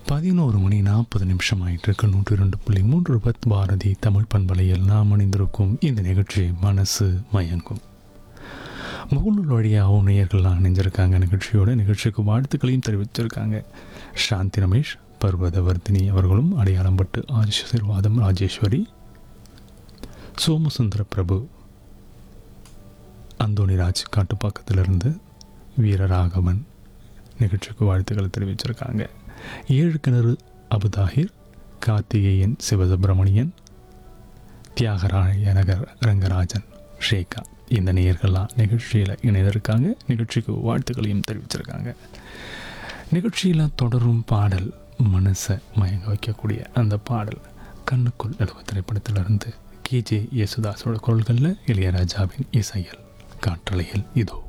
பதினோரு மணி நாற்பது நிமிஷம் ஆயிட்டு இருக்கு நூற்றி ரெண்டு புள்ளி மூன்று பத் பாரதி தமிழ் பண்பலையில் நாம் அணிந்திருக்கும் இந்த நிகழ்ச்சி மனசு மயங்கும் முகநூல் வழியாகவும் நேயர்கள்லாம் அணிஞ்சிருக்காங்க நிகழ்ச்சியோட நிகழ்ச்சிக்கு வாழ்த்துக்களையும் தெரிவிச்சிருக்காங்க சாந்தி ரமேஷ் பர்வதவர்தினி அவர்களும் அடையாளம் பட்டு ஆசீர்வாதம் ராஜேஸ்வரி சோமசுந்தர பிரபு அந்தோணிராஜ் காட்டுப்பாக்கத்திலிருந்து வீரராகவன் நிகழ்ச்சிக்கு வாழ்த்துக்களை தெரிவிச்சிருக்காங்க ஏழு கிணறு அபுதாஹிர் கார்த்திகேயன் சிவசுப்பிரமணியன் தியாகராய நகர் ரங்கராஜன் ஷேகா இந்த நேயர்கள்லாம் நிகழ்ச்சியில் இணைந்திருக்காங்க நிகழ்ச்சிக்கு வாழ்த்துக்களையும் தெரிவிச்சிருக்காங்க நிகழ்ச்சியில் தொடரும் பாடல் மனசை மயங்க வைக்கக்கூடிய அந்த பாடல் கண்ணுக்குள் எழுவ திரைப்படத்திலிருந்து கேஜே யேசுதாஸோட குரல்களில் இளையராஜாவின் இசையல் காற்றலையில் இதோ